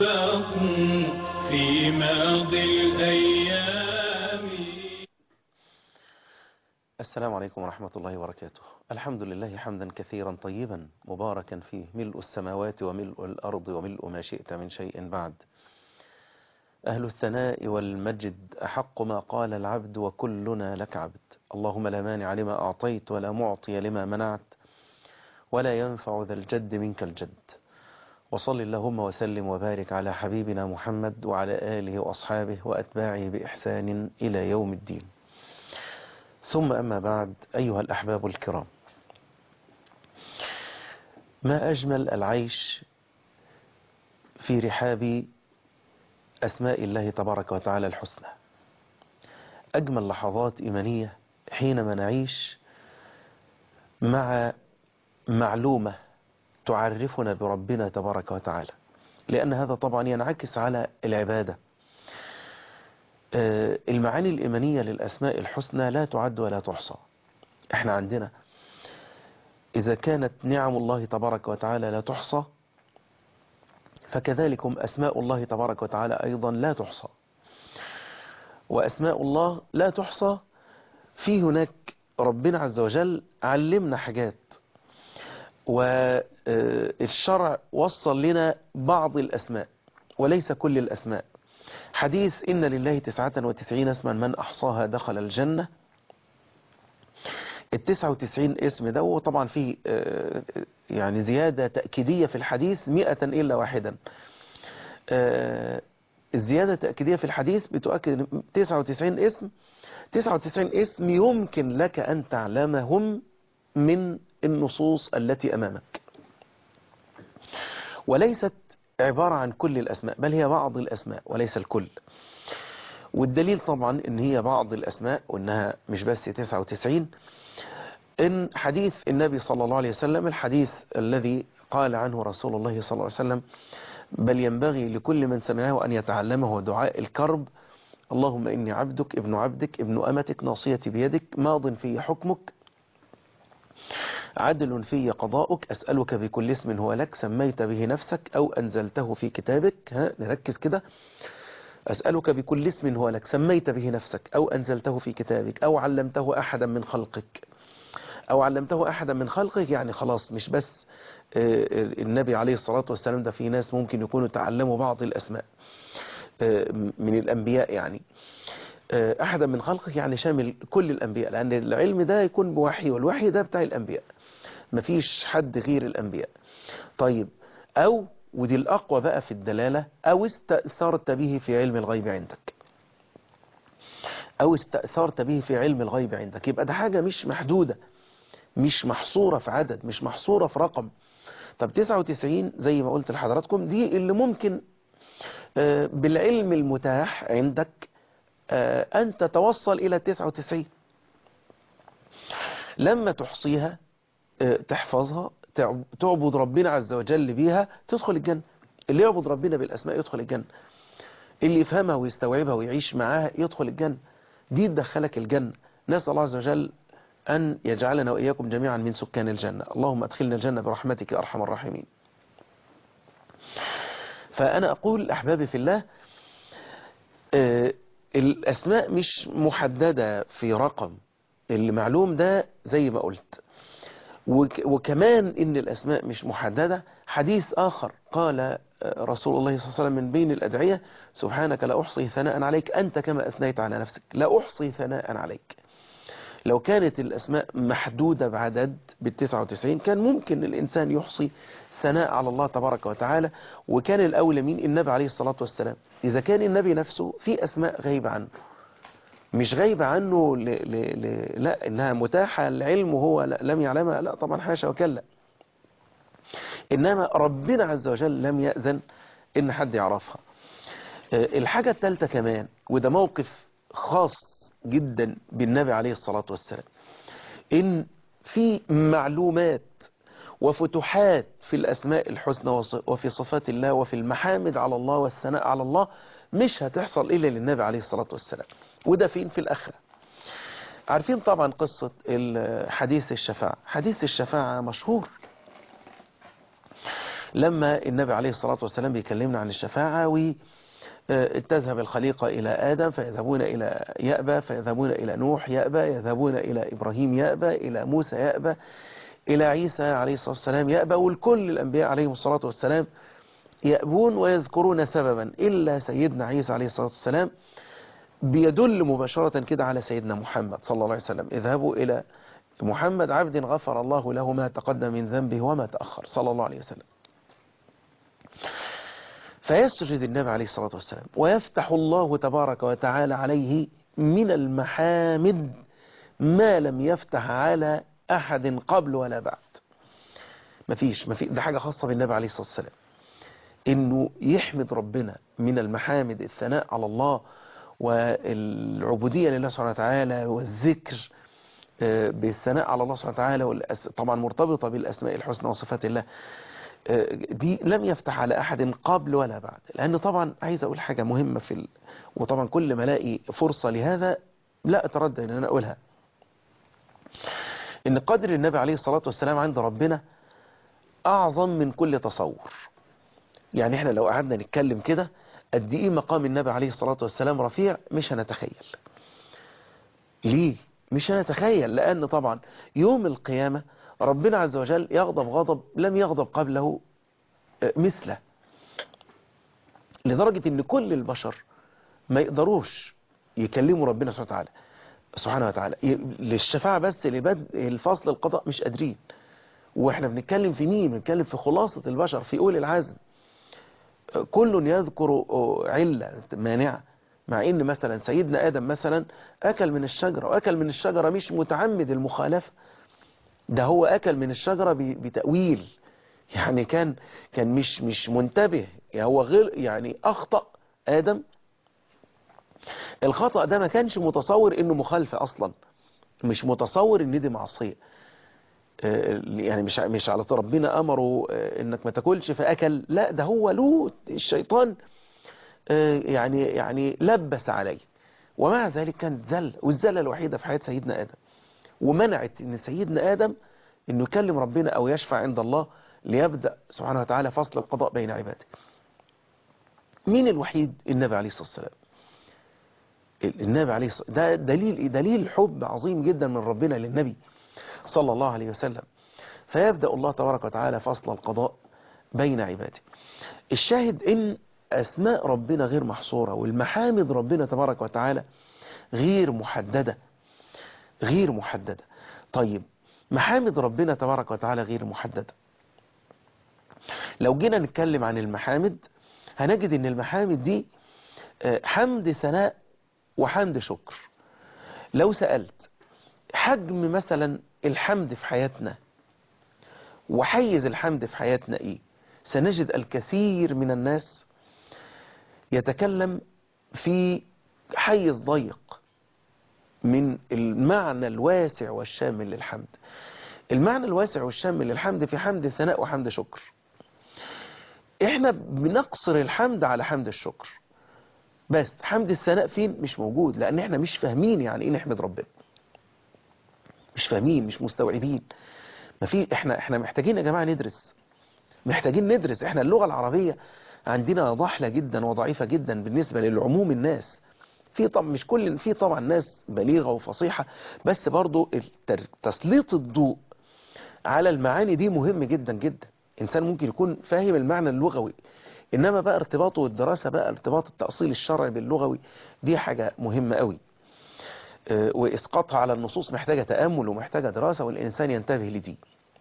في ماضي الأيام السلام عليكم ورحمة الله وبركاته الحمد لله حمدا كثيرا طيبا مباركا فيه ملء السماوات وملء الأرض وملء ما شئت من شيء بعد أهل الثناء والمجد أحق ما قال العبد وكلنا لك عبد اللهم لا مانع لما أعطيت ولا معطي لما منعت ولا ينفع ذا الجد منك الجد وصل اللهم وسلم وبارك على حبيبنا محمد وعلى آله وأصحابه وأتباعه بإحسان إلى يوم الدين ثم أما بعد أيها الأحباب الكرام ما أجمل العيش في رحاب أسماء الله تبارك وتعالى الحسنى أجمل لحظات إيمانية حينما نعيش مع معلومة تعرفنا بربنا تبارك وتعالى لأن هذا طبعا ينعكس على العبادة المعاني الإيمانية للأسماء الحسنى لا تعد ولا تحصى احنا عندنا إذا كانت نعم الله تبارك وتعالى لا تحصى فكذلكم أسماء الله تبارك وتعالى أيضا لا تحصى وأسماء الله لا تحصى في هناك ربنا عز وجل علمنا حاجات والشرع وصل لنا بعض الأسماء وليس كل الأسماء حديث إن لله تسعة وتسعين اسما من أحصاها دخل الجنة التسعة وتسعين اسم ده وطبعا فيه يعني زيادة تأكيدية في الحديث مئة إلا واحدا الزيادة التأكيدية في الحديث بتؤكد 99 اسم 99 اسم يمكن لك أن تعلمهم من النصوص التي أمامك وليست عبارة عن كل الأسماء بل هي بعض الأسماء وليس الكل والدليل طبعا ان هي بعض الأسماء وانها مش بس 99 ان حديث النبي صلى الله عليه وسلم الحديث الذي قال عنه رسول الله صلى الله عليه وسلم بل ينبغي لكل من سمعه أن يتعلمه دعاء الكرب اللهم إني عبدك ابن عبدك ابن أمتك ناصيتي بيدك ماض في حكمك عدل في قضاؤك أسألك بكل اسم هو لك سميت به نفسك أو أنزلته في كتابك ها نركز كده أسألك بكل اسم هو لك سميت به نفسك أو أنزلته في كتابك أو علمته أحدا من خلقك أو علمته أحدا من خلقك يعني خلاص مش بس النبي عليه الصلاة والسلام ده في ناس ممكن يكونوا تعلموا بعض الأسماء من الأنبياء يعني أحدا من خلقك يعني شامل كل الأنبياء لأن العلم ده يكون بوحي والوحي ده بتاع الأنبياء مفيش حد غير الأنبياء طيب أو ودي الأقوى بقى في الدلالة أو استأثرت به في علم الغيب عندك أو استأثرت به في علم الغيب عندك يبقى ده حاجة مش محدودة مش محصورة في عدد مش محصورة في رقم طب 99 زي ما قلت لحضراتكم دي اللي ممكن بالعلم المتاح عندك أن تتوصل إلى 99 لما تحصيها تحفظها تعبد ربنا عز وجل بيها تدخل الجنة اللي يعبد ربنا بالأسماء يدخل الجنة اللي يفهمها ويستوعبها ويعيش معاها يدخل الجنة دي تدخلك الجنة نسأل الله عز وجل أن يجعلنا وإياكم جميعا من سكان الجنة اللهم أدخلنا الجنة برحمتك أرحم الراحمين فأنا أقول أحبابي في الله الأسماء مش محددة في رقم المعلوم ده زي ما قلت وكمان إن الأسماء مش محددة حديث آخر قال رسول الله صلى الله عليه وسلم من بين الأدعية سبحانك لا أحصي ثناء عليك أنت كما أثنيت على نفسك لا أحصي ثناء عليك لو كانت الأسماء محدودة بعدد بالتسعة وتسعين كان ممكن الإنسان يحصي ثناء على الله تبارك وتعالى وكان الأولى مين النبي عليه الصلاة والسلام إذا كان النبي نفسه في أسماء غيبة عنه مش غيبة عنه ل... ل... ل... لا إنها متاحة العلم وهو لم يعلمها لا طبعا حاشا وكلا إنما ربنا عز وجل لم يأذن إن حد يعرفها الحاجة الثالثة كمان وده موقف خاص جدا بالنبي عليه الصلاة والسلام إن في معلومات وفتوحات في الأسماء الحسنى وفي صفات الله وفي المحامد على الله والثناء على الله مش هتحصل إلا للنبي عليه الصلاة والسلام وده فين في الآخرة عارفين طبعا قصة حديث الشفاعة حديث الشفاعة مشهور لما النبي عليه الصلاة والسلام بيكلمنا عن الشفاعة و تذهب الخليقة إلى آدم فيذهبون إلى يأبى فيذهبون إلى نوح يأبى يذهبون إلى إبراهيم يأبى إلى موسى يأبى إلى عيسى عليه الصلاة والسلام يأبى والكل الأنبياء عليهم الصلاة والسلام يأبون ويذكرون سببا إلا سيدنا عيسى عليه الصلاة والسلام بيدل مباشرة كده على سيدنا محمد صلى الله عليه وسلم اذهبوا إلى محمد عبد غفر الله له ما تقدم من ذنبه وما تأخر صلى الله عليه وسلم فيسجد النبي عليه الصلاة والسلام ويفتح الله تبارك وتعالى عليه من المحامد ما لم يفتح على أحد قبل ولا بعد مفيش مفيش ده حاجة خاصة بالنبي عليه الصلاة والسلام انه يحمد ربنا من المحامد الثناء على الله والعبودية لله سبحانه وتعالى والذكر بالثناء على الله سبحانه وتعالى طبعا مرتبطة بالأسماء الحسنى وصفات الله دي لم يفتح على أحد قبل ولا بعد لأن طبعا عايز أقول حاجة مهمة في ال... وطبعا كل ما الاقي فرصة لهذا لا أتردد أن أنا أقولها إن قدر النبي عليه الصلاة والسلام عند ربنا أعظم من كل تصور يعني احنا لو قعدنا نتكلم كده قد ايه مقام النبي عليه الصلاة والسلام رفيع مش هنتخيل ليه مش هنتخيل لأن طبعا يوم القيامة ربنا عز وجل يغضب غضب لم يغضب قبله مثله لدرجة ان كل البشر ما يقدروش يكلموا ربنا سبحانه وتعالى سبحانه وتعالى للشفاعة بس لبدء الفصل القضاء مش قادرين واحنا بنتكلم في مين بنتكلم في خلاصة البشر في أولي العزم كل يذكر علة مانعة مع ان مثلا سيدنا آدم مثلا أكل من الشجرة وأكل من الشجرة مش متعمد المخالفة ده هو أكل من الشجرة بتأويل يعني كان كان مش مش منتبه يعني هو غير يعني أخطأ آدم الخطأ ده ما كانش متصور انه مخالفة اصلا مش متصور ان دي معصية يعني مش مش على طول ربنا امره انك ما تاكلش فاكل لا ده هو له الشيطان يعني يعني لبس عليه ومع ذلك كانت زل والزلة الوحيدة في حياة سيدنا آدم ومنعت ان سيدنا آدم انه يكلم ربنا او يشفع عند الله ليبدأ سبحانه وتعالى فصل القضاء بين عباده مين الوحيد النبي عليه الصلاة والسلام النبي عليه الصلاة ده دليل دليل حب عظيم جدا من ربنا للنبي صلى الله عليه وسلم فيبدأ الله تبارك وتعالى فصل القضاء بين عباده الشاهد ان أسماء ربنا غير محصورة والمحامد ربنا تبارك وتعالى غير محددة غير محددة طيب محامد ربنا تبارك وتعالى غير محددة لو جينا نتكلم عن المحامد هنجد ان المحامد دي حمد ثناء وحمد شكر لو سألت حجم مثلا الحمد في حياتنا وحيز الحمد في حياتنا ايه سنجد الكثير من الناس يتكلم في حيز ضيق من المعنى الواسع والشامل للحمد المعنى الواسع والشامل للحمد في حمد ثناء وحمد شكر احنا بنقصر الحمد على حمد الشكر بس حمد الثناء فين مش موجود لان احنا مش فاهمين يعني ايه نحمد ربنا مش فاهمين مش مستوعبين ما في احنا احنا محتاجين يا جماعه ندرس محتاجين ندرس احنا اللغه العربيه عندنا ضحله جدا وضعيفه جدا بالنسبه للعموم الناس في طبعا مش كل في طبعا ناس بليغه وفصيحه بس برضو تسليط الضوء على المعاني دي مهم جدا جدا انسان ممكن يكون فاهم المعنى اللغوي انما بقى ارتباطه والدراسه بقى ارتباط التاصيل الشرعي باللغوي دي حاجه مهمه قوي واسقاطها على النصوص محتاجه تامل ومحتاجه دراسه والانسان ينتبه لدي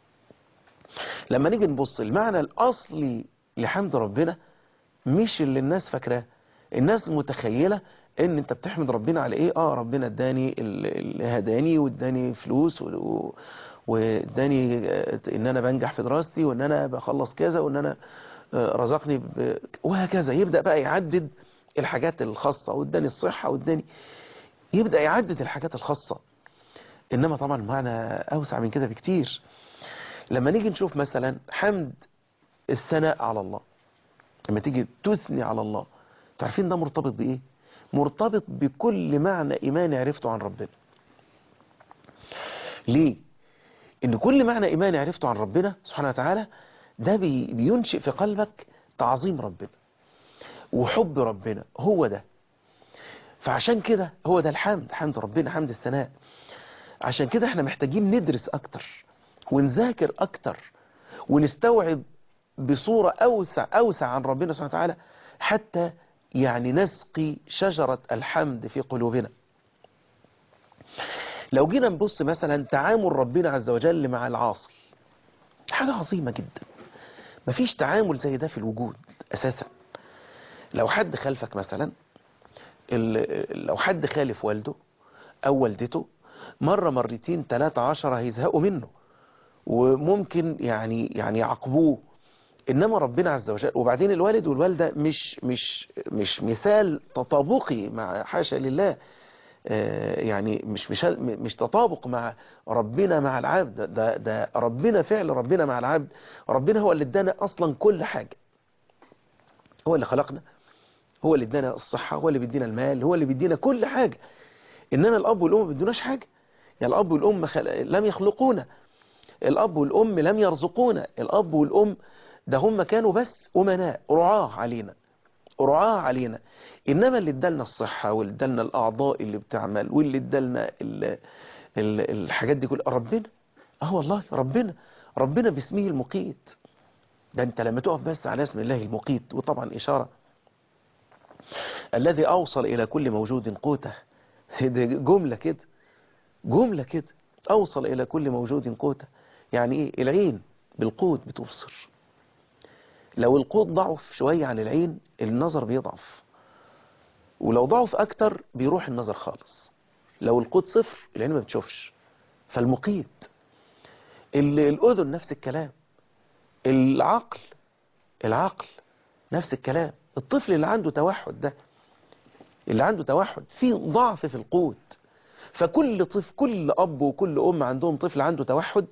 لما نيجي نبص المعنى الاصلي لحمد ربنا مش اللي الناس فاكراه الناس متخيله ان انت بتحمد ربنا على ايه اه ربنا اداني اللي هداني واداني فلوس و... واداني ان انا بنجح في دراستي وان انا بخلص كذا وان انا رزقني ب... وهكذا يبدأ بقى يعدد الحاجات الخاصة واداني الصحة واداني يبدأ يعدد الحاجات الخاصة انما طبعا معنى اوسع من كده بكتير لما نيجي نشوف مثلا حمد الثناء على الله لما تيجي تثني على الله تعرفين ده مرتبط بايه مرتبط بكل معنى ايماني عرفته عن ربنا ليه ان كل معنى ايماني عرفته عن ربنا سبحانه وتعالى ده بي بينشئ في قلبك تعظيم ربنا وحب ربنا هو ده فعشان كده هو ده الحمد حمد ربنا حمد الثناء عشان كده احنا محتاجين ندرس اكتر ونذاكر اكتر ونستوعب بصورة اوسع اوسع عن ربنا سبحانه وتعالى حتى يعني نسقي شجرة الحمد في قلوبنا لو جينا نبص مثلا تعامل ربنا عز وجل مع العاصي حاجة عظيمة جدا مفيش تعامل زي ده في الوجود اساسا لو حد خلفك مثلا ال- لو حد خالف والده او والدته مرة مرتين ثلاثة عشرة هيزهقوا منه وممكن يعني يعني يعاقبوه انما ربنا عز وجل وبعدين الوالد والوالده مش مش مش مثال تطابقي مع حاشا لله آه، يعني مش مش مش تطابق مع ربنا مع العبد ده ده ربنا فعل ربنا مع العبد ربنا هو اللي ادانا اصلا كل حاجه هو اللي خلقنا هو اللي ادانا الصحه هو اللي بيدينا المال هو اللي بيدينا كل حاجه انما الاب والام ما بيدوناش حاجه يعني الاب والام خل... لم يخلقونا الاب والام لم يرزقونا الاب والام ده هم كانوا بس امناء رعاه علينا رعاه علينا انما اللي ادالنا الصحه واللي ادالنا الاعضاء اللي بتعمل واللي ادالنا ال... ال... الحاجات دي كلها ربنا اه والله ربنا ربنا باسمه المقيت ده انت لما تقف بس على اسم الله المقيت وطبعا اشاره الذي اوصل الى كل موجود قوته دي جمله كده جمله كده اوصل الى كل موجود قوته يعني ايه العين بالقوت بتبصر لو القوت ضعف شوية عن العين النظر بيضعف ولو ضعف أكتر بيروح النظر خالص لو القوت صفر العين ما بتشوفش فالمقيت ال- الأذن نفس الكلام العقل العقل نفس الكلام الطفل اللي عنده توحد ده اللي عنده توحد في ضعف في القوت فكل طفل كل أب وكل أم عندهم طفل عنده توحد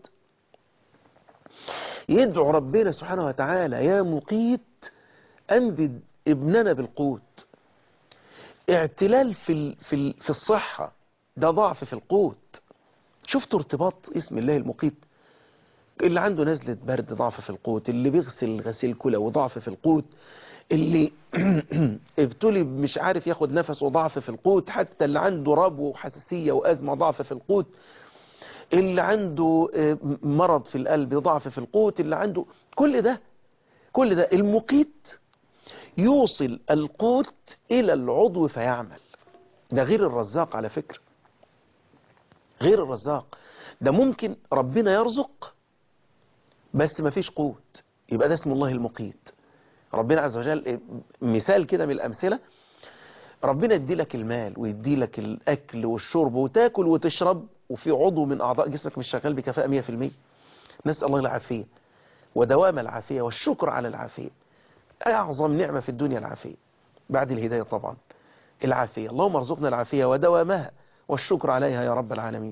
يدعو ربنا سبحانه وتعالى يا مقيت أنبد ابننا بالقوت اعتلال في ال- في ال- في الصحة ده ضعف في القوت شفتوا ارتباط اسم الله المقيت اللي عنده نزلة برد ضعف في القوت اللي بيغسل غسيل كلى وضعف في القوت اللي ابتلي مش عارف ياخد نفس وضعف في القوت حتى اللي عنده ربو وحساسية وأزمة ضعف في القوت اللي عنده آه، مرض في القلب ضعف في القوت اللي عنده كل ده كل ده المقيت يوصل القوت إلى العضو فيعمل ده غير الرزاق على فكرة غير الرزاق ده ممكن ربنا يرزق بس ما فيش قوت يبقى ده اسم الله المقيت ربنا عز وجل مثال كده من الأمثلة ربنا يدي لك المال ويدي لك الأكل والشرب وتاكل وتشرب وفي عضو من أعضاء جسمك مش شغال بكفاءة 100% نسأل الله العافية ودوام العافية والشكر على العافية أعظم نعمة في الدنيا العافية بعد الهداية طبعا العافية اللهم ارزقنا العافية ودوامها والشكر عليها يا رب العالمين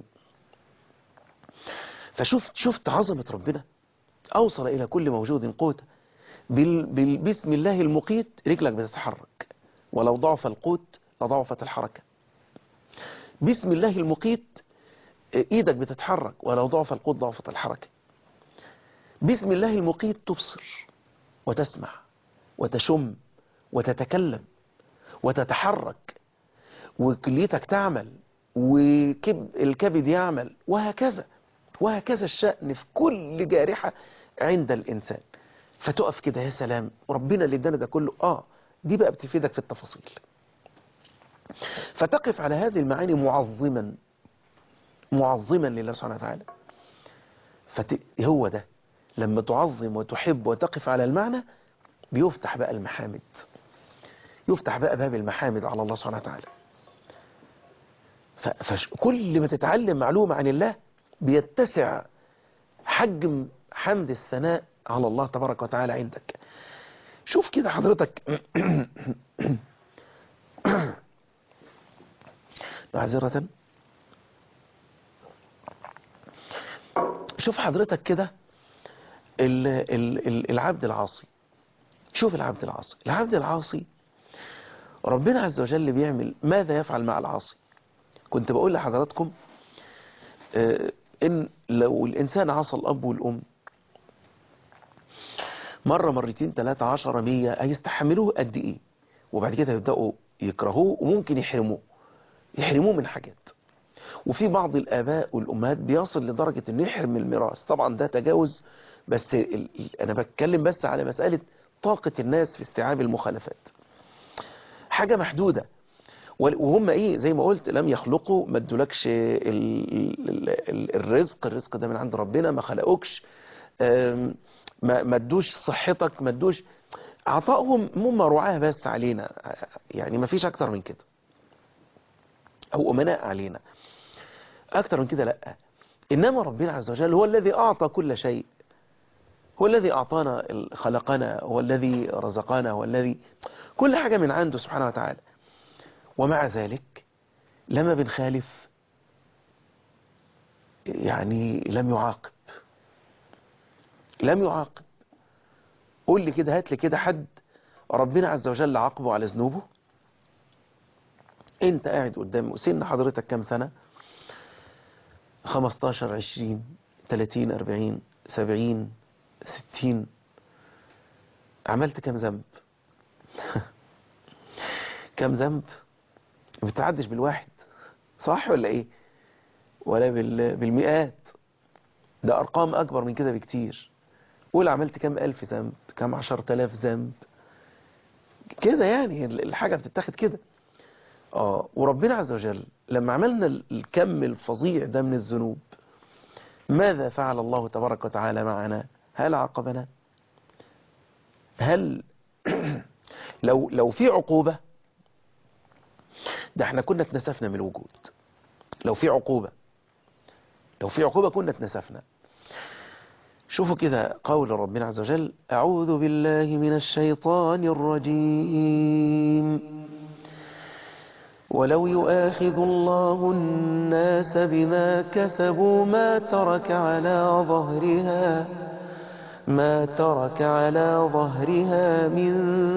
فشفت شفت عظمة ربنا أوصل إلى كل موجود قوت بال بال بسم الله المقيت رجلك بتتحرك ولو ضعف القوت لضعفت الحركة بسم الله المقيت ايدك بتتحرك ولو ضعف القوت ضعفت الحركة بسم الله المقيت تبصر وتسمع وتشم وتتكلم وتتحرك وكليتك تعمل والكبد يعمل وهكذا وهكذا الشأن في كل جارحة عند الإنسان فتقف كده يا سلام ربنا اللي ادانا ده كله اه دي بقى بتفيدك في التفاصيل فتقف على هذه المعاني معظما معظما لله سبحانه وتعالى فت... هو ده لما تعظم وتحب وتقف على المعنى بيفتح بقى المحامد يفتح بقى باب المحامد على الله سبحانه وتعالى ف... فكل ما تتعلم معلومة عن الله بيتسع حجم حمد الثناء على الله تبارك وتعالى عندك شوف كده حضرتك معذرة شوف حضرتك كده ال- ال- ال- العبد العاصي شوف العبد العاصي العبد العاصي ربنا عز وجل بيعمل ماذا يفعل مع العاصي كنت بقول لحضراتكم آه، ان لو الانسان عصى الاب والام مرة مرتين ثلاثة عشرة مية هيستحملوه قد ايه وبعد كده يبدأوا يكرهوه وممكن يحرموه يحرموه من حاجات وفي بعض الآباء والأمهات بيصل لدرجة انه يحرم من الميراث طبعا ده تجاوز بس ال... ال- انا بتكلم بس على مسألة طاقة الناس في استيعاب المخالفات حاجة محدودة وال- وهم ايه زي ما قلت لم يخلقوا ما ادولكش ال- ال- ال- الرزق الرزق ده من عند ربنا ما خلقوكش آم، ما ما ادوش صحتك ما ادوش عطائهم هم رعاه بس علينا يعني ما فيش اكتر من كده او امناء علينا اكتر من كده لا انما ربنا عز وجل هو الذي اعطى كل شيء هو الذي اعطانا ال- خلقنا هو الذي رزقنا هو الذي كل حاجة من عنده سبحانه وتعالى ومع ذلك لما بنخالف يعني لم يعاقب لم يعاقب قول لي كده هات لي كده حد ربنا عز وجل عاقبه على ذنوبه انت قاعد قدام سن حضرتك كام سنة 15 20 30 40 70 60 عملت كام ذنب كام ذنب ما بتعدش بالواحد صح ولا ايه ولا بال... بالمئات ده ارقام اكبر من كده بكتير قول عملت كام الف ذنب كام عشر تلاف ذنب كده يعني الحاجة بتتاخد كده اه وربنا عز وجل لما عملنا الكم الفظيع ده من الذنوب ماذا فعل الله تبارك وتعالى معنا هل عاقبنا هل لو لو في عقوبة ده احنا كنا اتنسفنا من الوجود لو في عقوبة لو في عقوبة كنا اتنسفنا شوفوا كده قول ربنا عز وجل أعوذ بالله من الشيطان الرجيم ولو يؤاخذ الله الناس بما كسبوا ما ترك على ظهرها ما ترك على ظهرها من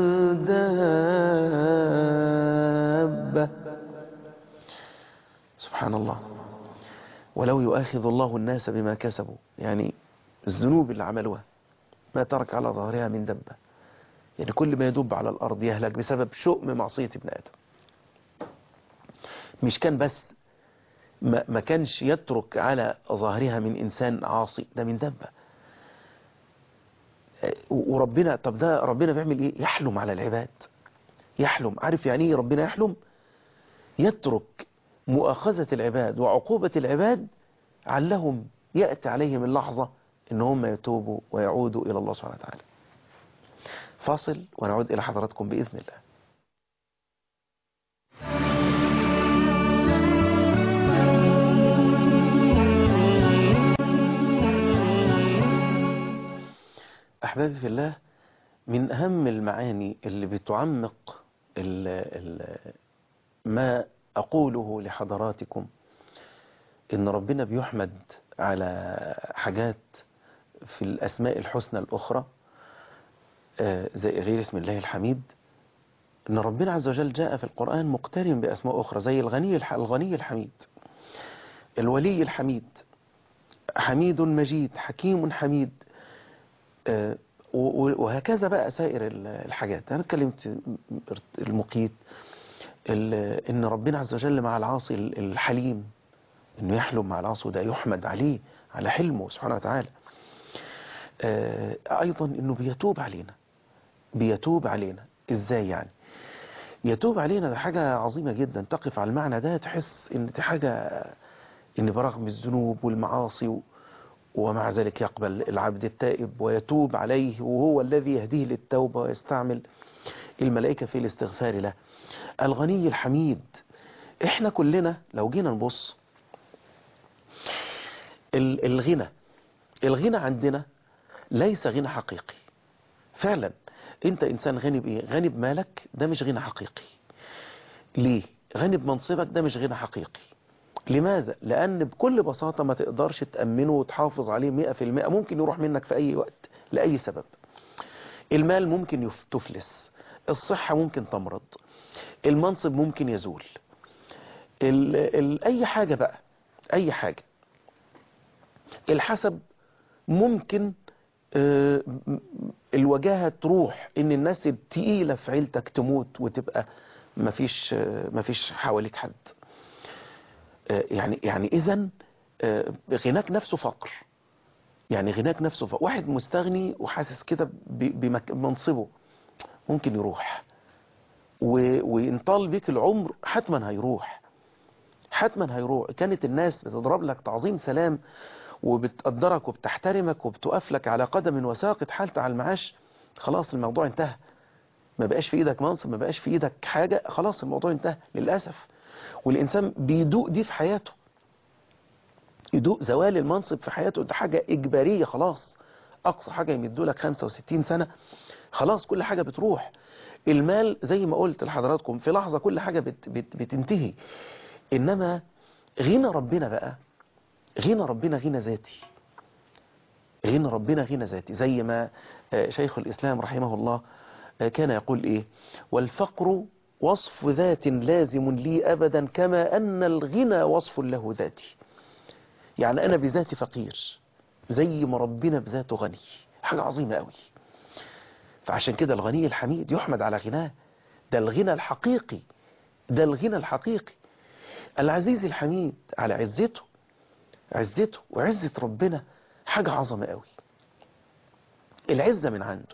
دابة سبحان الله ولو يؤاخذ الله الناس بما كسبوا يعني الذنوب اللي عملوها ما ترك على ظهرها من دبة يعني كل ما يدب على الأرض يهلك بسبب شؤم معصية ابن آدم مش كان بس ما, ما كانش يترك على ظهرها من إنسان عاصي ده من دبة وربنا طب ده ربنا بيعمل ايه يحلم على العباد يحلم عارف يعني ايه ربنا يحلم يترك مؤاخذة العباد وعقوبة العباد علهم يأتي عليهم اللحظة ان هم يتوبوا ويعودوا الى الله سبحانه وتعالى فاصل ونعود الى حضراتكم بإذن الله أحبابي في الله من أهم المعاني اللي بتعمق ال ال ما أقوله لحضراتكم إن ربنا بيحمد على حاجات في الأسماء الحسنى الأخرى زي غير اسم الله الحميد إن ربنا عز وجل جاء في القرآن مقترن بأسماء أخرى زي الغني الغني الحميد الولي الحميد حميد مجيد حكيم حميد وهكذا بقى سائر الحاجات أنا اتكلمت المقيت إن ربنا عز وجل مع العاصي الحليم إنه يحلم مع العاصي وده يحمد عليه على حلمه سبحانه وتعالى أيضا إنه بيتوب علينا بيتوب علينا إزاي يعني يتوب علينا ده حاجة عظيمة جدا تقف على المعنى ده تحس إن دي حاجة إن برغم الذنوب والمعاصي ومع ذلك يقبل العبد التائب ويتوب عليه وهو الذي يهديه للتوبة ويستعمل الملائكة في الاستغفار له الغني الحميد احنا كلنا لو جينا نبص الغنى الغنى عندنا ليس غنى حقيقي فعلا انت انسان غني بايه غني بمالك ده مش غنى حقيقي ليه غني بمنصبك ده مش غنى حقيقي لماذا؟ لأن بكل بساطة ما تقدرش تأمنه وتحافظ عليه مئة في المئة ممكن يروح منك في أي وقت لأي سبب المال ممكن تفلس الصحة ممكن تمرض المنصب ممكن يزول ال ال أي حاجة بقى أي حاجة الحسب ممكن آه، م- م- الوجاهة تروح ان الناس التقيلة في عيلتك تموت وتبقى مفيش آه، مفيش حواليك حد آه، يعني يعني اذا غناك نفسه فقر يعني غناك نفسه فقر واحد مستغني وحاسس كده ب- بمك- بمنصبه ممكن يروح و- وينطال بيك العمر حتما هيروح حتما هيروح كانت الناس بتضرب لك تعظيم سلام وبتقدرك وبتحترمك وبتقف لك على قدم وساق اتحالت على المعاش خلاص الموضوع انتهى ما بقاش في ايدك منصب ما بقاش في ايدك حاجة خلاص الموضوع انتهى للأسف والإنسان بيدوق دي في حياته يدوق زوال المنصب في حياته ده حاجة إجبارية خلاص أقصى حاجة يمدوا لك 65 سنة خلاص كل حاجة بتروح المال زي ما قلت لحضراتكم في لحظة كل حاجة بت بت بتنتهي إنما غنى ربنا بقى غنى ربنا غنى ذاتي غنى ربنا غنى ذاتي زي ما آه، شيخ الإسلام رحمه الله آه، كان يقول إيه والفقر وصف ذات لازم لي أبدا كما أن الغنى وصف له ذاتي يعني أنا بذاتي فقير زي ما ربنا بذاته غني حاجة عظيمة قوي فعشان كده الغني الحميد يحمد على غناه ده الغنى الحقيقي ده الغنى الحقيقي العزيز الحميد على عزته عزته وعزة ربنا حاجة عظمة قوي العزة من عنده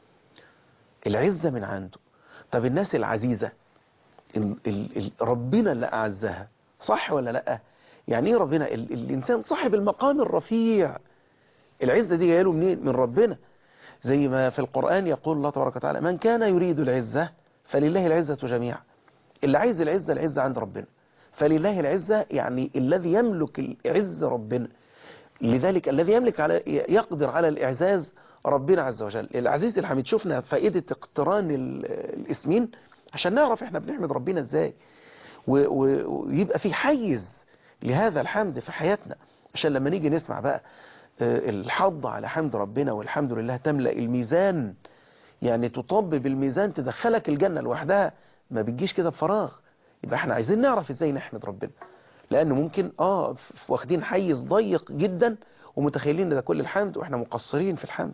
العزة من عنده طب الناس العزيزة ال ال ال ربنا اللي أعزها صح ولا لأ يعني ايه ربنا ال الإنسان صاحب المقام الرفيع العزة دي جايه له منين من ربنا زي ما في القرآن يقول الله تبارك وتعالى من كان يريد العزة فلله العزة جميعا اللي عايز العزة العزة عند ربنا فلله العزة يعني الذي يملك العزة ربنا لذلك الذي يملك على يقدر على الإعزاز ربنا عز وجل العزيز الحميد شفنا فائدة اقتران ال- الاسمين عشان نعرف احنا بنحمد ربنا ازاي و- و- ويبقى في حيز لهذا الحمد في حياتنا عشان لما نيجي نسمع بقى آه، الحض على حمد ربنا والحمد لله تملأ الميزان يعني تطبب الميزان تدخلك الجنة لوحدها ما بتجيش كده بفراغ يبقى احنا عايزين نعرف ازاي نحمد ربنا لان ممكن اه ف- واخدين حيز ضيق جدا ومتخيلين ان ده كل الحمد واحنا مقصرين في الحمد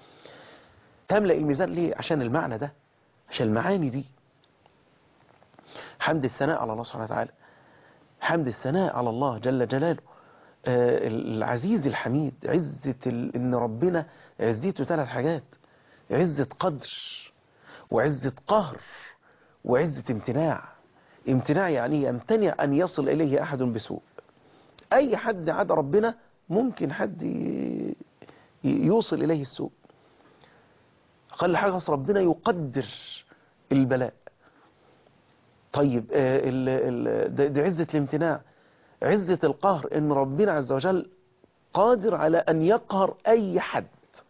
تملأ الميزان ليه عشان المعنى ده عشان المعاني دي حمد الثناء على الله سبحانه وتعالى حمد الثناء على الله جل جلاله آه، العزيز الحميد عزة ال... ان ربنا عزته ثلاث حاجات عزة قدر وعزة قهر وعزة امتناع امتناع يعني يمتنع ان يصل اليه احد بسوء اي حد عدا ربنا ممكن حد ي- ي- يوصل اليه السوء اقل حاجة أصل ربنا يقدر البلاء طيب آه، ال- ال- ده ده عزة الامتناع عزة القهر ان ربنا عز وجل قادر على ان يقهر اي حد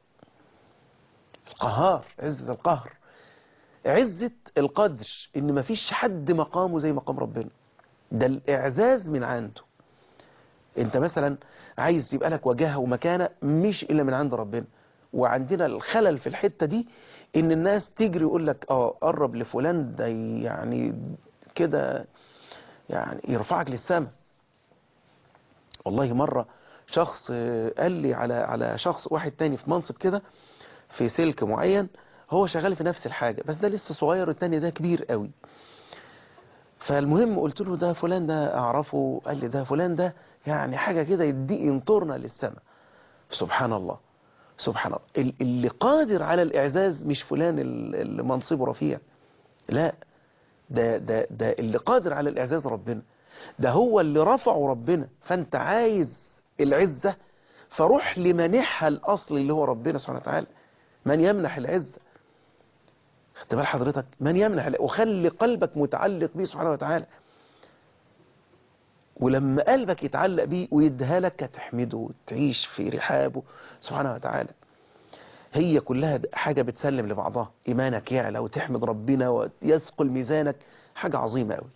القهار عزة القهر عزة القدر ان مفيش حد مقامه زي مقام ربنا ده الاعزاز من عنده انت مثلا عايز يبقى لك وجاهة ومكانة مش الا من عند ربنا وعندنا الخلل في الحتة دي ان الناس تجري يقول لك اه قرب لفلان ده يعني كده يعني يرفعك للسماء والله مرة شخص آه، قال لي على على شخص واحد تاني في منصب كده في سلك معين هو شغال في نفس الحاجة بس ده لسه صغير والتاني ده كبير قوي فالمهم قلت له ده فلان ده اعرفه قال لي ده فلان ده يعني حاجة كده يدي ينطرنا للسماء سبحان الله سبحان الله ال- اللي قادر على الإعزاز مش فلان ال- اللي منصبه رفيع لا ده, ده, ده اللي قادر على الإعزاز ربنا ده هو اللي رفعه ربنا فأنت عايز العزة فروح لمنحها الأصل اللي هو ربنا سبحانه وتعالى من يمنح العزة خدت بال حضرتك من يمنح الع- وخلي قلبك متعلق بيه سبحانه وتعالى ولما قلبك يتعلق بيه ويديها لك هتحمده وتعيش في رحابه سبحانه وتعالى هي كلها د- حاجة بتسلم لبعضها إيمانك يعلى وتحمد ربنا ويثقل ميزانك حاجة عظيمة قوي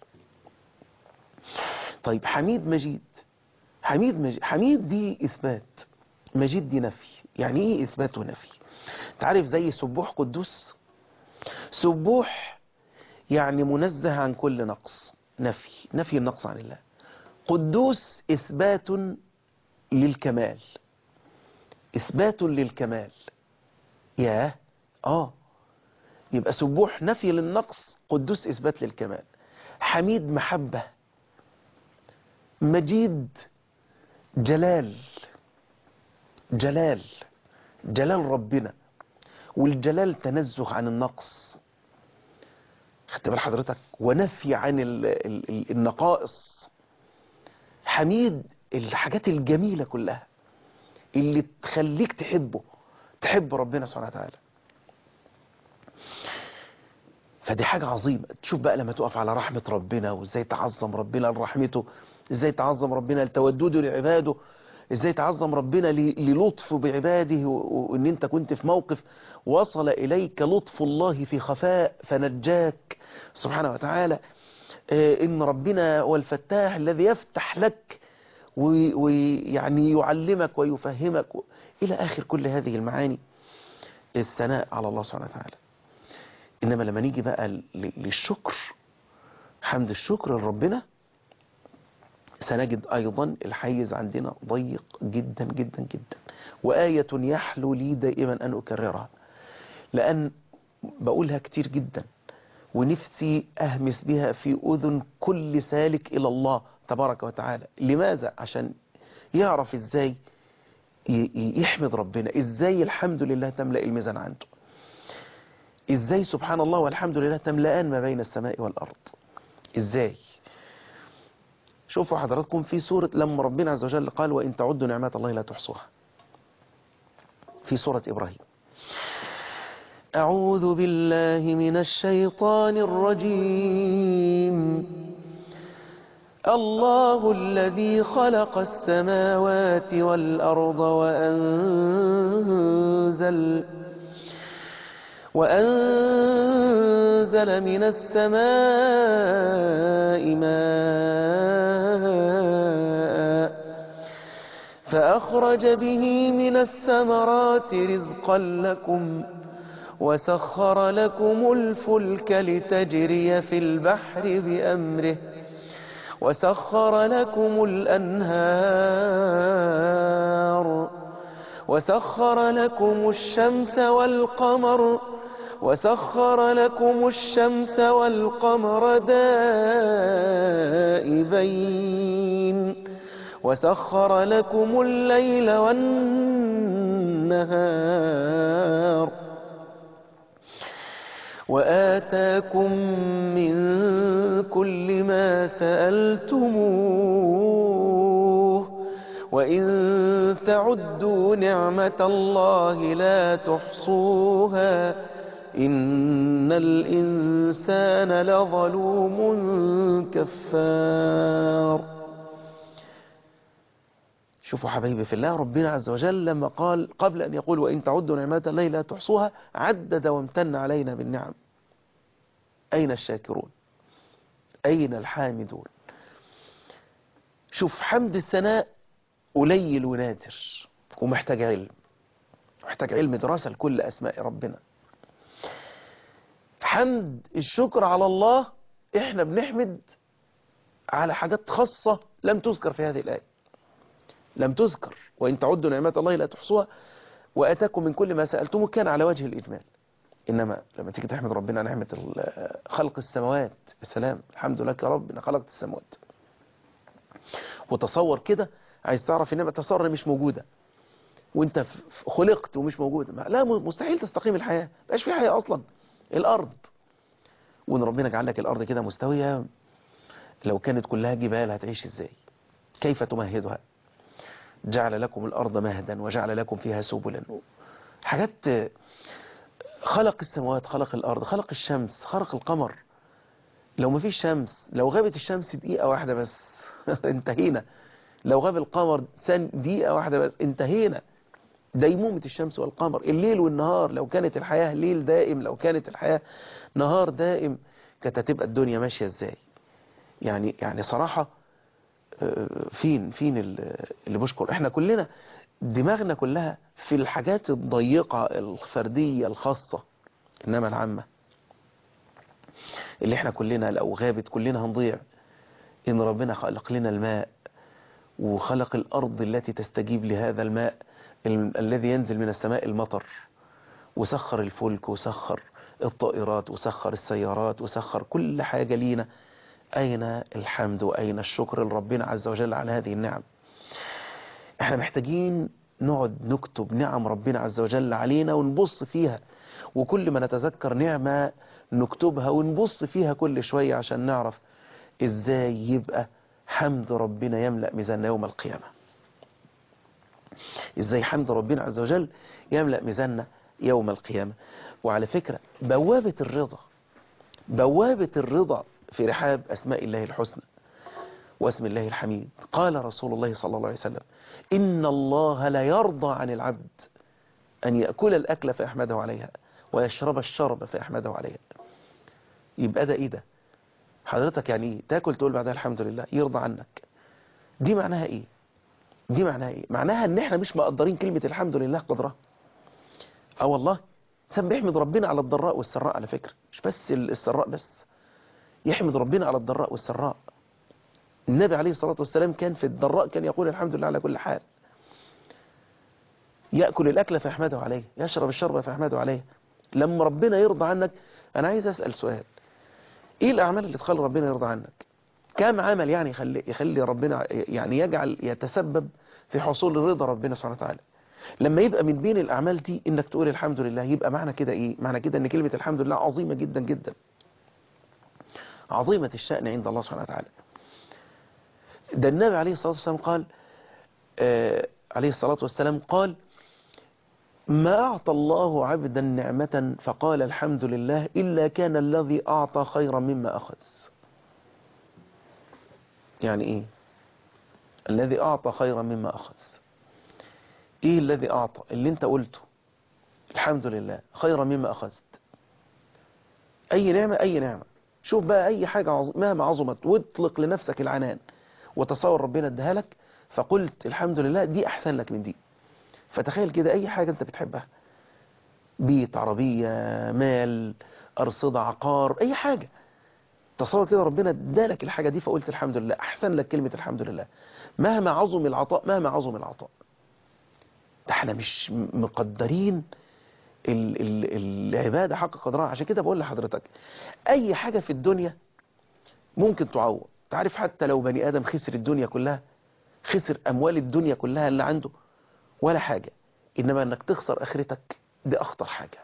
طيب حميد مجيد حميد مجيد حميد دي إثبات مجيد دي نفي يعني إيه إثبات ونفي تعرف زي سبوح قدوس سبوح يعني منزه عن كل نقص نفي نفي النقص عن الله قدوس إثبات للكمال إثبات للكمال ياه اه يبقى سبوح نفي للنقص قدوس إثبات للكمال حميد محبة مجيد جلال جلال جلال ربنا والجلال تنزه عن النقص خدت بال حضرتك ونفي عن ال ال ال النقائص حميد الحاجات الجميلة كلها اللي تخليك تحبه تحب ربنا سبحانه وتعالى فدي حاجة عظيمة تشوف بقى لما تقف على رحمة ربنا وازاي تعظم ربنا لرحمته ازاي تعظم ربنا لتودده لعباده ازاي تعظم ربنا للطفه بعباده وان انت كنت في موقف وصل اليك لطف الله في خفاء فنجاك سبحانه وتعالى ان ربنا هو الفتاح الذي يفتح لك ويعني يعلمك ويفهمك الى اخر كل هذه المعاني الثناء على الله سبحانه وتعالى إنما لما نيجي بقى للشكر حمد الشكر لربنا سنجد أيضا الحيز عندنا ضيق جدا جدا جدا وآية يحلو لي دائما أن أكررها لأن بقولها كتير جدا ونفسي أهمس بها في أذن كل سالك إلى الله تبارك وتعالى لماذا؟ عشان يعرف إزاي يحمد ربنا إزاي الحمد لله تملأ الميزان عنده ازاي سبحان الله والحمد لله تملأان ما بين السماء والأرض ازاي شوفوا حضراتكم في سورة لما ربنا عز وجل قال وإن تعدوا نعمات الله لا تحصوها في سورة إبراهيم أعوذ بالله من الشيطان الرجيم الله الذي خلق السماوات والأرض وأنزل وأنزل من السماء ماء فأخرج به من الثمرات رزقا لكم وسخر لكم الفلك لتجري في البحر بأمره وسخر لكم الأنهار وسخر لكم الشمس والقمر وسخر لكم الشمس والقمر دائبين وسخر لكم الليل والنهار وآتاكم من كل ما سألتموه وإن تعدوا نعمة الله لا تحصوها إن الإنسان لظلوم كفار شوفوا حبايبي في الله ربنا عز وجل لما قال قبل أن يقول وإن تعدوا نعمات الله لا تحصوها عدد وامتن علينا بالنعم أين الشاكرون أين الحامدون شوف حمد الثناء قليل ونادر ومحتاج علم محتاج علم دراسة لكل أسماء ربنا حمد الشكر على الله احنا بنحمد على حاجات خاصة لم تذكر في هذه الآية لم تذكر وإن تعدوا نعمات الله لا تحصوها وأتاكم من كل ما سألتموه كان على وجه الإجمال إنما لما تيجي تحمد ربنا نعمة خلق السماوات السلام الحمد لك يا رب إن خلقت السماوات وتصور كده عايز تعرف إنما تصور مش موجودة وانت خلقت ومش موجودة لا مستحيل تستقيم الحياة بقاش في حياة أصلا الأرض وإن ربنا جعل لك الأرض كده مستوية لو كانت كلها جبال هتعيش إزاي كيف تمهدها جعل لكم الأرض مهدا وجعل لكم فيها سبلا حاجات خلق السماوات خلق الأرض خلق الشمس خلق القمر لو ما فيش شمس لو غابت الشمس دقيقة واحدة بس انتهينا لو غاب القمر سن دقيقة واحدة بس انتهينا ديمومة الشمس والقمر الليل والنهار لو كانت الحياة ليل دائم لو كانت الحياة نهار دائم كانت هتبقى الدنيا ماشية ازاي يعني يعني صراحة فين فين اللي بشكر احنا كلنا دماغنا كلها في الحاجات الضيقة الفردية الخاصة انما العامة اللي احنا كلنا لو غابت كلنا هنضيع ان ربنا خلق لنا الماء وخلق الارض التي تستجيب لهذا الماء ال الذي ينزل من السماء المطر وسخر الفلك وسخر الطائرات وسخر السيارات وسخر كل حاجة لينا أين الحمد وأين الشكر لربنا عز وجل على هذه النعم احنا محتاجين نقعد نكتب نعم ربنا عز وجل علينا ونبص فيها وكل ما نتذكر نعمة نكتبها ونبص فيها كل شوية عشان نعرف ازاي يبقى حمد ربنا يملأ ميزاننا يوم القيامة ازاي حمد ربنا عز وجل يملأ ميزاننا يوم القيامة وعلى فكرة بوابة الرضا بوابة الرضا في رحاب أسماء الله الحسنى واسم الله الحميد قال رسول الله صلى الله عليه وسلم إن الله لا يرضى عن العبد أن يأكل الأكل فيحمده عليها ويشرب الشرب فيحمده عليها يبقى ده إيه ده حضرتك يعني إيه تاكل تقول بعدها الحمد لله يرضى عنك دي معناها إيه دي معناها إيه معناها إن إحنا مش مقدرين كلمة الحمد لله قدرها اه والله الانسان بيحمد ربنا على الضراء والسراء على فكرة مش بس السراء بس يحمد ربنا على الضراء والسراء النبي عليه الصلاة والسلام كان في الضراء كان يقول الحمد لله على كل حال يأكل الأكل فيحمده عليه يشرب الشرب فيحمده عليه لما ربنا يرضى عنك أنا عايز أسأل سؤال إيه الأعمال اللي تخلي ربنا يرضى عنك كم عمل يعني يخلي, يخلي ربنا يعني يجعل يتسبب في حصول رضا ربنا سبحانه وتعالى لما يبقى من بين الأعمال دي إنك تقول الحمد لله يبقى معنى كده إيه معنى كده إن كلمة الحمد لله عظيمة جدا جدا عظيمة الشأن عند الله سبحانه وتعالى ده النبي عليه الصلاة والسلام قال آه عليه الصلاة والسلام قال ما أعطى الله عبدا نعمة فقال الحمد لله إلا كان الذي أعطى خيرا مما أخذ يعني إيه الذي أعطى خيرا مما أخذ إيه الذي أعطى اللي أنت قلته الحمد لله خيرا مما أخذت أي نعمة أي نعمة شوف بقى أي حاجة عظ... مهما عظمت واطلق لنفسك العنان وتصور ربنا اداها لك فقلت الحمد لله دي أحسن لك من دي فتخيل كده أي حاجة أنت بتحبها بيت عربية مال أرصدة عقار أي حاجة تصور كده ربنا ادالك الحاجة دي فقلت الحمد لله أحسن لك كلمة الحمد لله مهما عظم العطاء مهما عظم العطاء ده احنا مش مقدرين ال ال العبادة حق قدرها عشان كده بقول لحضرتك أي حاجة في الدنيا ممكن تعوض تعرف حتى لو بني آدم خسر الدنيا كلها خسر أموال الدنيا كلها اللي عنده ولا حاجة إنما أنك تخسر آخرتك دي أخطر حاجة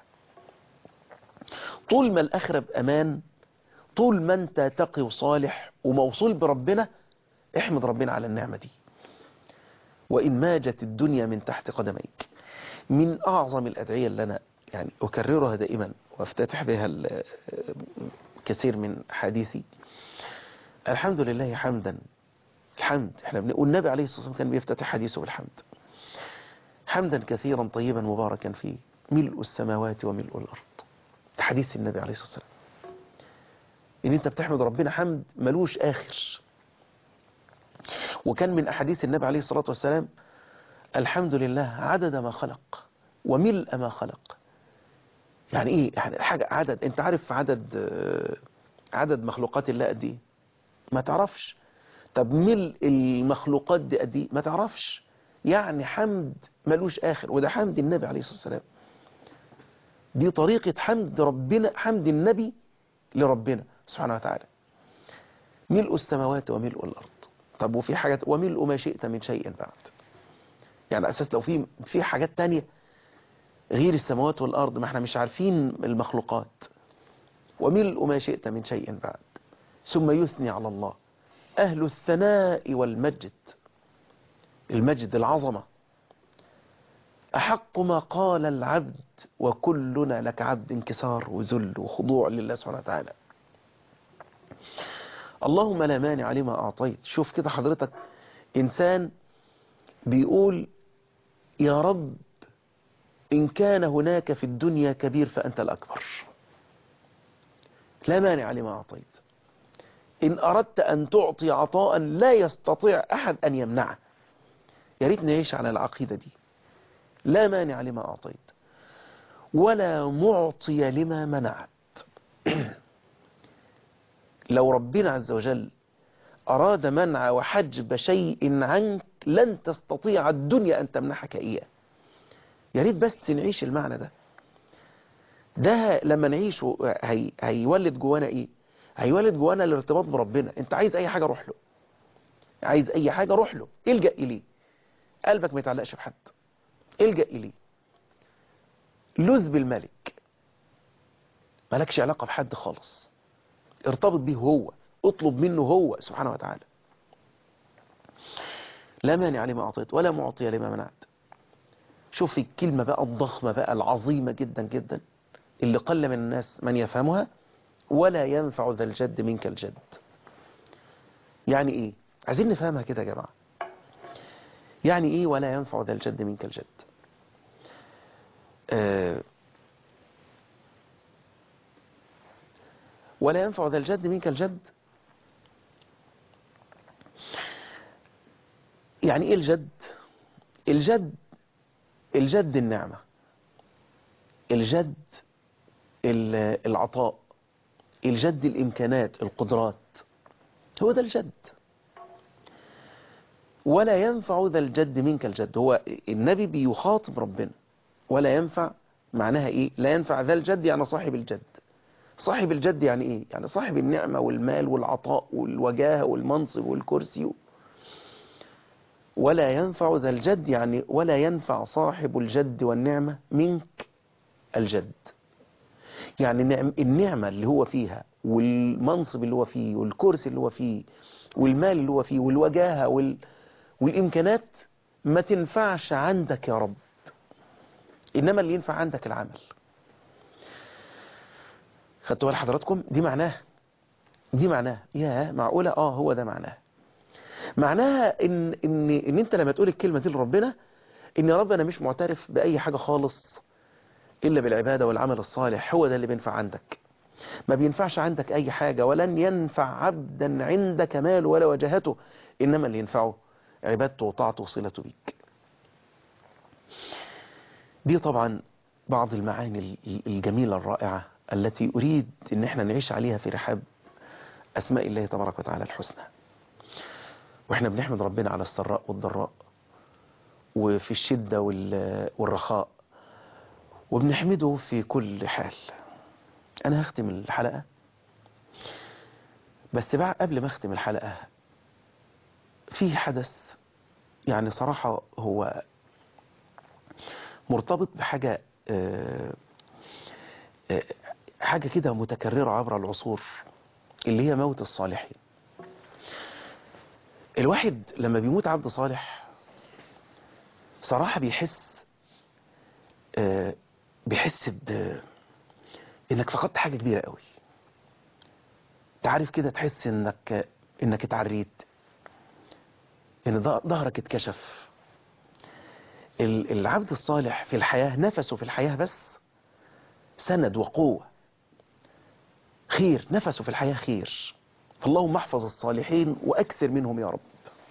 طول ما الآخرة بأمان طول ما أنت تقي وصالح وموصول بربنا احمد ربنا على النعمة دي وإن ماجت الدنيا من تحت قدميك من أعظم الأدعية اللي أنا يعني أكررها دائما وافتتح بها كثير من حديثي الحمد لله حمدا الحمد احنا بنقول النبي عليه الصلاة والسلام كان بيفتتح حديثه بالحمد حمدا كثيرا طيبا مباركا فيه ملء السماوات وملء الأرض ده حديث النبي عليه الصلاة والسلام ان انت بتحمد ربنا حمد ملوش آخر وكان من أحاديث النبي عليه الصلاة والسلام الحمد لله عدد ما خلق وملء ما خلق يعني ايه يعني حاجة عدد انت عارف عدد عدد مخلوقات الله قد ايه ما تعرفش طب ملء المخلوقات دي قد ايه ما تعرفش يعني حمد ملوش آخر وده حمد النبي عليه الصلاة والسلام دي طريقة حمد ربنا حمد النبي لربنا سبحانه وتعالى ملء السماوات وملء الأرض طب وفي حاجات وملء ما شئت من شيء بعد يعني أساس لو في في حاجات تانية غير السماوات والأرض ما احنا مش عارفين المخلوقات وملء ما شئت من شيء بعد ثم يثني على الله أهل الثناء والمجد المجد العظمة أحق ما قال العبد وكلنا لك عبد انكسار وذل وخضوع لله سبحانه وتعالى اللهم لا مانع لما أعطيت شوف كده حضرتك إنسان بيقول يا رب إن كان هناك في الدنيا كبير فأنت الأكبر لا مانع لما أعطيت إن أردت أن تعطي عطاء لا يستطيع أحد أن يمنعه يا ريت نعيش على العقيدة دي لا مانع لما أعطيت ولا معطي لما منعت لو ربنا عز وجل أراد منع وحجب شيء عنك لن تستطيع الدنيا أن تمنحك إياه يا ريت بس نعيش المعنى ده ده لما نعيشه هي هيولد جوانا ايه هيولد جوانا الارتباط بربنا انت عايز اي حاجة روح له عايز اي حاجة روح له الجأ اليه قلبك ما يتعلقش بحد الجأ اليه لذ بالملك مالكش علاقة بحد خالص ارتبط به هو اطلب منه هو سبحانه وتعالى لا مانع لما أعطيت ولا معطي لما منعت شوف الكلمة بقى الضخمة بقى العظيمة جدا جدا اللي قل من الناس من يفهمها ولا ينفع ذا الجد منك الجد يعني ايه عايزين نفهمها كده يا جماعة يعني ايه ولا ينفع ذا الجد منك الجد آه ولا ينفع ذا الجد منك الجد يعني ايه الجد الجد الجد النعمة الجد العطاء الجد الإمكانات القدرات هو ده الجد ولا ينفع ذا الجد منك الجد هو النبي بيخاطب ربنا ولا ينفع معناها ايه لا ينفع ذا الجد يعني صاحب الجد صاحب الجد يعني ايه يعني صاحب النعمة والمال والعطاء والوجاهة والمنصب والكرسي ولا ينفع ذا الجد يعني ولا ينفع صاحب الجد والنعمة منك الجد يعني النعمة اللي هو فيها والمنصب اللي هو فيه والكرسي اللي هو فيه والمال اللي هو فيه والوجاهة وال... والإمكانات ما تنفعش عندك يا رب إنما اللي ينفع عندك العمل خدتوا بال حضراتكم دي معناه دي معناه يا معقولة اه هو ده معناه معناها ان ان ان انت لما تقول الكلمه دي لربنا ان يا رب انا مش معترف باي حاجه خالص الا بالعباده والعمل الصالح هو ده اللي بينفع عندك ما بينفعش عندك اي حاجه ولن ينفع عبدا عندك مال ولا وجهته انما اللي ينفعه عبادته وطاعته وصلته بيك دي طبعا بعض المعاني الجميله الرائعه التي اريد ان احنا نعيش عليها في رحاب اسماء الله تبارك وتعالى الحسنى واحنا بنحمد ربنا على السراء والضراء وفي الشدة والرخاء وبنحمده في كل حال انا هختم الحلقة بس بعد قبل ما اختم الحلقة في حدث يعني صراحة هو مرتبط بحاجة حاجة كده متكررة عبر العصور اللي هي موت الصالحين الواحد لما بيموت عبد صالح صراحة بيحس آه بيحس ب انك فقدت حاجة كبيرة قوي تعرف كده تحس انك انك اتعريت ان ظهرك اتكشف العبد الصالح في الحياة نفسه في الحياة بس سند وقوة خير نفسه في الحياة خير فاللهم احفظ الصالحين وأكثر منهم يا رب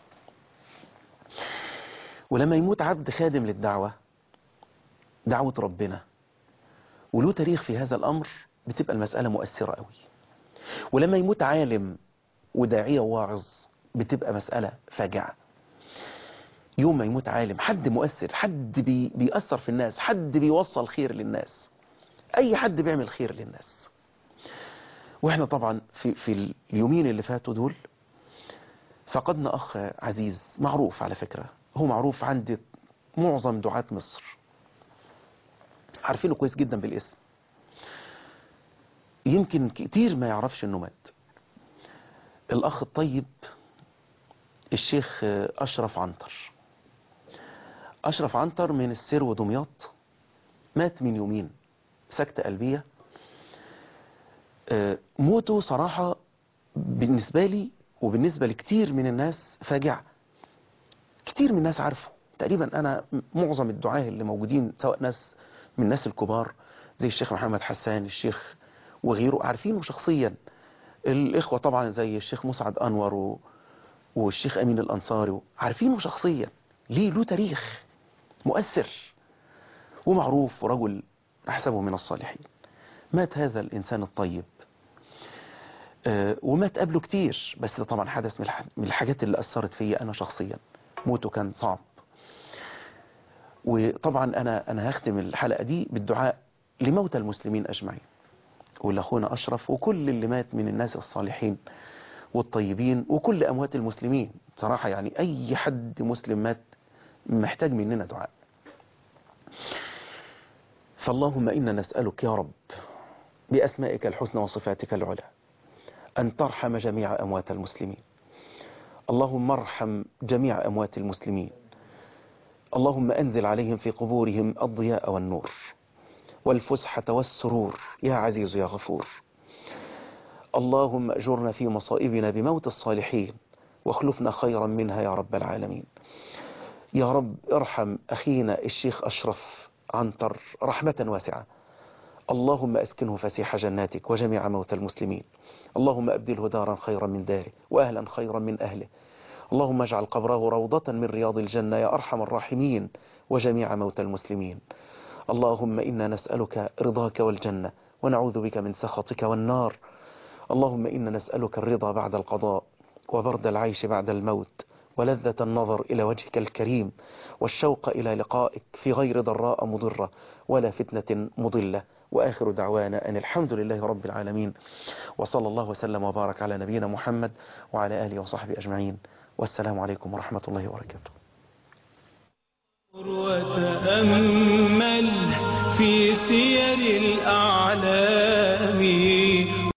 ولما يموت عبد خادم للدعوة دعوة ربنا وله تاريخ في هذا الأمر بتبقى المسألة مؤثرة قوي ولما يموت عالم وداعية واعظ بتبقى مسألة فاجعة يوم ما يموت عالم حد مؤثر حد بي بيأثر في الناس حد بيوصل خير للناس أي حد بيعمل خير للناس واحنا طبعا في, في اليومين اللي فاتوا دول فقدنا أخ عزيز معروف على فكرة هو معروف عند معظم دعاة مصر عارفينه كويس جدا بالاسم يمكن كتير ما يعرفش انه مات الأخ الطيب الشيخ أشرف عنتر أشرف عنتر من السر ودمياط مات من يومين سكتة قلبية موته صراحة بالنسبة لي وبالنسبة لكتير من الناس فاجعة كتير من الناس عارفه تقريبا أنا معظم الدعاة اللي موجودين سواء ناس من الناس الكبار زي الشيخ محمد حسان الشيخ وغيره عارفينه شخصيا الإخوة طبعا زي الشيخ مسعد أنور و... والشيخ أمين الأنصاري عارفينه شخصيا ليه له تاريخ مؤثر ومعروف ورجل أحسبه من الصالحين مات هذا الإنسان الطيب أه ومات قبله كتير بس ده طبعا حدث من الحاجات اللي أثرت فيا أنا شخصيا موته كان صعب وطبعا أنا أنا هختم الحلقة دي بالدعاء لموتى المسلمين أجمعين ولأخونا أشرف وكل اللي مات من الناس الصالحين والطيبين وكل أموات المسلمين صراحة يعني أي حد مسلم مات محتاج مننا دعاء فاللهم إنا نسألك يا رب بأسمائك الحسنى وصفاتك العلى أن ترحم جميع أموات المسلمين اللهم ارحم جميع أموات المسلمين اللهم أنزل عليهم في قبورهم الضياء والنور والفسحة والسرور يا عزيز يا غفور اللهم أجرنا في مصائبنا بموت الصالحين واخلفنا خيرا منها يا رب العالمين يا رب ارحم أخينا الشيخ أشرف عنتر رحمة واسعة اللهم أسكنه فسيح جناتك وجميع موتى المسلمين اللهم أبدله دارا خيرا من داره وأهلا خيرا من أهله اللهم اجعل قبره روضة من رياض الجنة يا أرحم الراحمين وجميع موتى المسلمين اللهم إنا نسألك رضاك والجنة ونعوذ بك من سخطك والنار اللهم إنا نسألك الرضا بعد القضاء وبرد العيش بعد الموت ولذة النظر إلى وجهك الكريم والشوق إلى لقائك في غير ضراء مضرة ولا فتنة مضلة وآخر دعوانا أن الحمد لله رب العالمين وصلى الله وسلم وبارك على نبينا محمد وعلى آله وصحبه أجمعين والسلام عليكم ورحمة الله وبركاته وتأمل